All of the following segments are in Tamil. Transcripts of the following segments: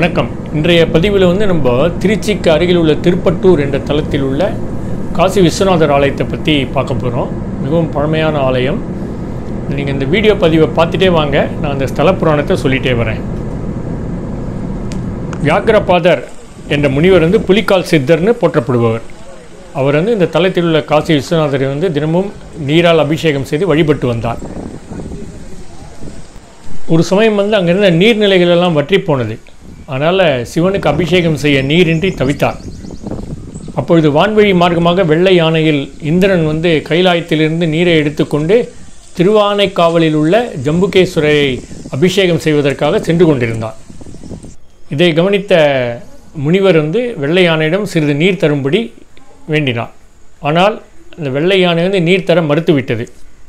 வணக்கம் இன்றைய பதிவில் வந்து நம்ம திருச்சிக்கு அருகில் உள்ள திருப்பட்டூர் என்ற தலத்தில் உள்ள காசி விஸ்வநாதர் ஆலயத்தை பற்றி பார்க்க போகிறோம் மிகவும் பழமையான ஆலயம் நீங்கள் இந்த வீடியோ பதிவை பார்த்துட்டே வாங்க நான் அந்த ஸ்தல புராணத்தை சொல்லிகிட்டே வரேன் வியாக்கிரபாதர் என்ற முனிவர் வந்து புலிக்கால் சித்தர்னு போற்றப்படுபவர் அவர் வந்து இந்த தலத்தில் உள்ள காசி விஸ்வநாதரை வந்து தினமும் நீரால் அபிஷேகம் செய்து வழிபட்டு வந்தார் ஒரு சமயம் வந்து அங்கே இருந்த நீர்நிலைகள் எல்லாம் வற்றி போனது அதனால் சிவனுக்கு அபிஷேகம் செய்ய நீரின்றி தவித்தார் அப்பொழுது வான்வழி மார்க்கமாக வெள்ளை யானையில் இந்திரன் வந்து கைலாயத்திலிருந்து நீரை எடுத்துக்கொண்டு திருவானைக்காவலில் உள்ள ஜம்புகேஸ்வரரை அபிஷேகம் செய்வதற்காக சென்று கொண்டிருந்தார் இதை கவனித்த முனிவர் வந்து வெள்ளை யானையிடம் சிறிது நீர் தரும்படி வேண்டினார் ஆனால் அந்த வெள்ளை யானை வந்து நீர் தர மறுத்துவிட்டது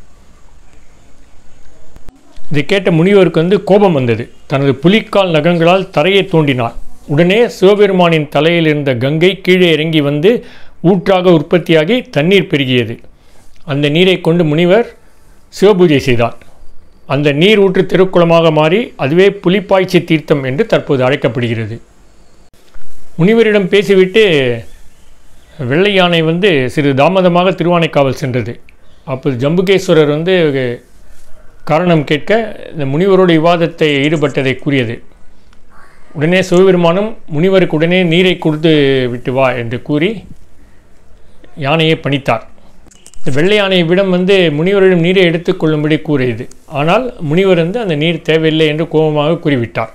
இதை கேட்ட முனிவருக்கு வந்து கோபம் வந்தது தனது புலிக்கால் நகங்களால் தரையை தோண்டினார் உடனே சிவபெருமானின் தலையில் இருந்த கங்கை கீழே இறங்கி வந்து ஊற்றாக உற்பத்தியாகி தண்ணீர் பெருகியது அந்த நீரை கொண்டு முனிவர் சிவபூஜை செய்தார் அந்த நீர் ஊற்று திருக்குளமாக மாறி அதுவே புலிப்பாய்ச்சி தீர்த்தம் என்று தற்போது அழைக்கப்படுகிறது முனிவரிடம் பேசிவிட்டு வெள்ளை யானை வந்து சிறிது தாமதமாக திருவானைக்காவல் சென்றது அப்போது ஜம்புகேஸ்வரர் வந்து காரணம் கேட்க இந்த முனிவரோட விவாதத்தை ஈடுபட்டதை கூறியது உடனே சிவபெருமானும் முனிவருக்கு உடனே நீரை கொடுத்து விட்டு வா என்று கூறி யானையை பணித்தார் இந்த வெள்ளை யானையிடம் வந்து முனிவரிடம் நீரை எடுத்துக்கொள்ளும்படி கூறியது ஆனால் முனிவர் வந்து அந்த நீர் தேவையில்லை என்று கோபமாக கூறிவிட்டார்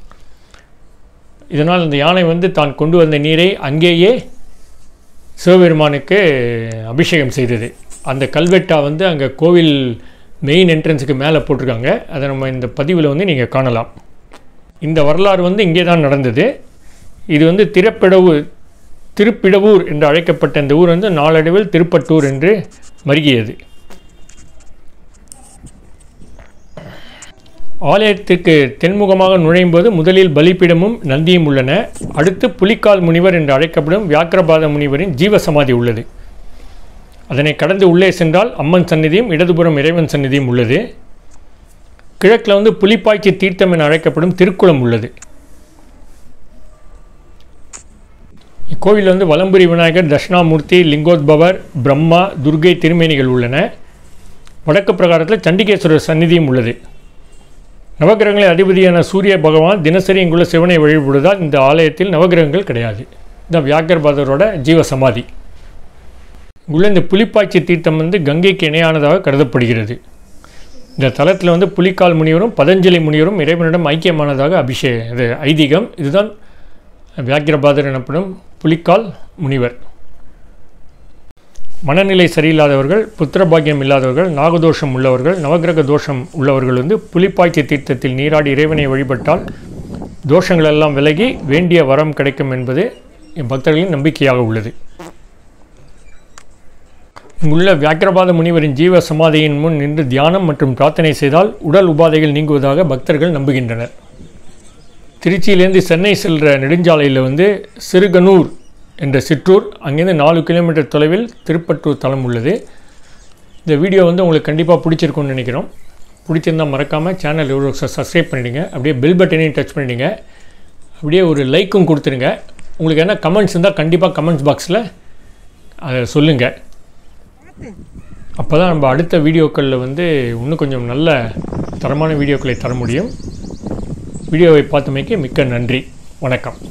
இதனால் அந்த யானை வந்து தான் கொண்டு வந்த நீரை அங்கேயே சிவபெருமானுக்கு அபிஷேகம் செய்தது அந்த கல்வெட்டா வந்து அங்கே கோவில் மெயின் என்ட்ரன்ஸுக்கு மேலே போட்டிருக்காங்க அதை நம்ம இந்த பதிவில் வந்து நீங்கள் காணலாம் இந்த வரலாறு வந்து இங்கே தான் நடந்தது இது வந்து திறப்பிடவூர் திருப்பிடவூர் என்று அழைக்கப்பட்ட இந்த ஊர் வந்து நாளடைவில் திருப்பட்டூர் என்று மருகியது ஆலயத்திற்கு தென்முகமாக நுழையும் போது முதலில் பலிப்பிடமும் நந்தியும் உள்ளன அடுத்து புலிக்கால் முனிவர் என்று அழைக்கப்படும் வியாக்கிரபாத முனிவரின் ஜீவசமாதி உள்ளது அதனை கடந்து உள்ளே சென்றால் அம்மன் சந்நிதியும் இடதுபுறம் இறைவன் சந்நிதியும் உள்ளது கிழக்கில் வந்து புலிப்பாய்ச்சி தீர்த்தம் என அழைக்கப்படும் திருக்குளம் உள்ளது இக்கோவில் வந்து வலம்புரி விநாயகர் தட்சிணாமூர்த்தி லிங்கோத்பவர் பிரம்மா துர்கை திருமேனிகள் உள்ளன வடக்கு பிரகாரத்தில் சண்டிகேஸ்வரர் சந்நிதியும் உள்ளது நவகிரகங்களின் அதிபதியான சூரிய பகவான் தினசரி இங்குள்ள சிவனை வழிபடுவதால் இந்த ஆலயத்தில் நவகிரகங்கள் கிடையாது இந்த வியாக்கிரபாதரோட ஜீவசமாதி உள்ள இந்த புலிப்பாய்ச்சி தீர்த்தம் வந்து கங்கைக்கு இணையானதாக கருதப்படுகிறது இந்த தலத்தில் வந்து புலிக்கால் முனிவரும் பதஞ்சலி முனிவரும் இறைவனிடம் ஐக்கியமானதாக அபிஷே இது ஐதீகம் இதுதான் வியாக்கிரபாதர் எனப்படும் புலிக்கால் முனிவர் மனநிலை சரியில்லாதவர்கள் புத்திரபாகியம் இல்லாதவர்கள் நாகதோஷம் உள்ளவர்கள் நவகிரக தோஷம் உள்ளவர்கள் வந்து புலிப்பாய்ச்சி தீர்த்தத்தில் நீராடி இறைவனை வழிபட்டால் தோஷங்கள் எல்லாம் விலகி வேண்டிய வரம் கிடைக்கும் என்பது பக்தர்களின் நம்பிக்கையாக உள்ளது இங்குள்ள வியாக்கிரபாத முனிவரின் ஜீவ சமாதியின் முன் நின்று தியானம் மற்றும் பிரார்த்தனை செய்தால் உடல் உபாதைகள் நீங்குவதாக பக்தர்கள் நம்புகின்றனர் திருச்சியிலேருந்து சென்னை செல்கிற நெடுஞ்சாலையில் வந்து சிறுகனூர் என்ற சிற்றூர் அங்கேருந்து நாலு கிலோமீட்டர் தொலைவில் திருப்பட்டூர் தலம் உள்ளது இந்த வீடியோ வந்து உங்களுக்கு கண்டிப்பாக பிடிச்சிருக்கும்னு நினைக்கிறோம் பிடிச்சிருந்தால் மறக்காமல் சேனல் எவ்வளோ சப்ஸ்கிரைப் பண்ணிடுங்க அப்படியே பெல் பட்டனையும் டச் பண்ணிடுங்க அப்படியே ஒரு லைக்கும் கொடுத்துருங்க உங்களுக்கு என்ன கமெண்ட்ஸ் இருந்தால் கண்டிப்பாக கமெண்ட்ஸ் பாக்ஸில் அதை சொல்லுங்கள் அப்போ தான் நம்ம அடுத்த வீடியோக்களில் வந்து இன்னும் கொஞ்சம் நல்ல தரமான வீடியோக்களை தர முடியும் வீடியோவை பார்த்தமைக்கு மிக்க நன்றி வணக்கம்